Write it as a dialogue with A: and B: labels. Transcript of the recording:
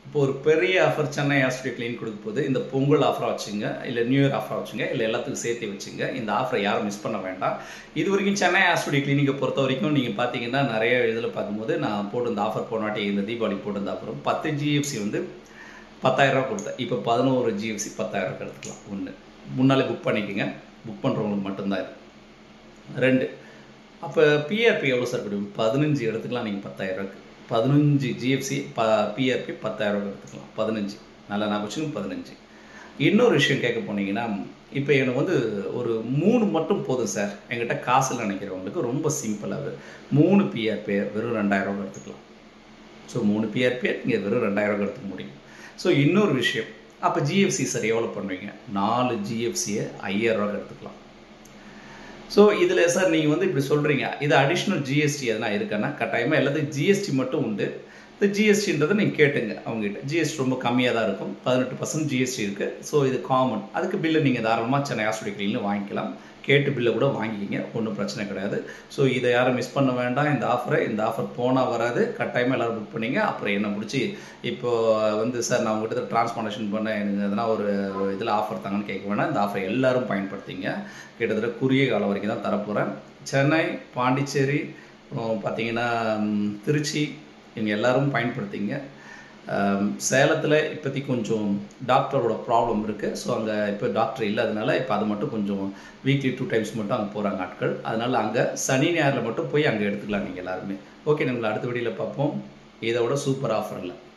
A: இப்போ ஒரு பெரிய ஆஃபர் சென்னை ஹாஸ்பிட்டல் கிளீன் கொடுக்க போது இந்த பொங்கல் ஆஃபராக வச்சுங்க இல்லை நியூ இயர் ஆஃபராக வச்சுங்க இல்லை எல்லாத்துக்கும் சேர்த்து வச்சுங்க இந்த ஆஃபரை யாரும் மிஸ் பண்ண வேண்டாம் இது வரைக்கும் சென்னை ஹாஸ்பிட்டல் கிளினிக்கை பொறுத்த வரைக்கும் நீங்கள் பார்த்தீங்கன்னா நிறைய இதில் பார்க்கும்போது நான் போட்டு இந்த ஆஃபர் போனாட்டி இந்த தீபாவளி போட்டு இந்த ஆஃபரும் பத்து ஜிஎஃப்சி வந்து பத்தாயிரரூபா கொடுத்தேன் இப்போ பதினோரு ஜிஎஃப்சி பத்தாயிரரூபா எடுத்துக்கலாம் ஒன்று முன்னாலே புக் பண்ணிக்கோங்க புக் பண்ணுறவங்களுக்கு மட்டும்தான் இது ரெண்டு அப்போ பிஆர்பி எவ்வளோ சார் கொடுக்கும் பதினஞ்சு எடுத்துக்கலாம் நீங்கள் பத்தாயிரரூபாக்கு பதினஞ்சு ஜிஎஃப்சி ப பிஆர்பி பத்தாயிரரூபா எடுத்துக்கலாம் பதினஞ்சு நல்லா நான் வச்சுக்கோங்க பதினஞ்சு இன்னொரு விஷயம் கேட்க போனீங்கன்னா இப்போ எனக்கு வந்து ஒரு மூணு மட்டும் போதும் சார் என்கிட்ட காசு இல்லை நினைக்கிறவங்களுக்கு ரொம்ப சிம்பிளாக மூணு பிஆர்பி வெறும் ரெண்டாயிரரூபா எடுத்துக்கலாம் ஸோ மூணு பிஆர்பி நீங்கள் வெறும் ரெண்டாயிரரூபா எடுத்துக்க முடியும் ஸோ இன்னொரு விஷயம் அப்போ ஜிஎஃப்சி சார் எவ்வளோ பண்ணுவீங்க நாலு ஜிஎஃப்சியை ஐயாயிரரூவா எடுத்துக்கலாம் ஸோ இதில் சார் நீங்கள் வந்து இப்படி சொல்கிறீங்க இது அடிஷ்னல் ஜிஎஸ்டி எதனா இருக்கான்னா கட்டாயமாக எல்லாத்துக்கும் ஜிஎஸ்டி மட்டும் உண்டு இந்த ஜிஎஸ்டின்றதை நீங்கள் கேட்டுங்க அவங்ககிட்ட ஜிஎஸ்டி ரொம்ப கம்மியாக தான் இருக்கும் பதினெட்டு பர்சன்ட் ஜிஎஸ்டி இருக்குது ஸோ இது காமன் அதுக்கு பில்லு நீங்கள் தாராளமாக சென்னை ஹாஸ்பிட்டல் கிளீனில் வாங்கிக்கலாம் கேட்டு பில்லை கூட வாங்கிக்கிங்க ஒன்றும் பிரச்சனை கிடையாது ஸோ இதை யாரும் மிஸ் பண்ண வேண்டாம் இந்த ஆஃபரை இந்த ஆஃபர் போனால் வராது கட்டாயமாக எல்லோரும் புக் பண்ணிங்க அப்புறம் என்ன பிடிச்சி இப்போ வந்து சார் நான் உங்கள்கிட்ட டிரான்ஸ்பார்டேஷன் பண்ண எனக்கு எதனா ஒரு இதில் ஆஃபர் தாங்கன்னு கேட்க வேண்டாம் இந்த ஆஃபரை எல்லாரும் பயன்படுத்திங்க கிட்டத்தட்ட குறுகிய காலம் வரைக்கும் தான் தரப்போகிறேன் சென்னை பாண்டிச்சேரி பார்த்தீங்கன்னா திருச்சி இவங்க எல்லாரும் பயன்படுத்திங்க சேலத்தில் இப்போதைக்கு கொஞ்சம் டாக்டரோட ப்ராப்ளம் இருக்குது ஸோ அங்கே இப்போ டாக்டர் இல்லாதனால இப்போ அது மட்டும் கொஞ்சம் வீக்லி டூ டைம்ஸ் மட்டும் அங்கே போகிறாங்க ஆட்கள் அதனால் அங்கே சனி ஞாயிறில் மட்டும் போய் அங்கே எடுத்துக்கலாம் நீங்கள் எல்லாருமே ஓகே நம்மளை அடுத்த வீடியோவில் பார்ப்போம் இதை விட சூப்பர் ஆஃபர் இல்லை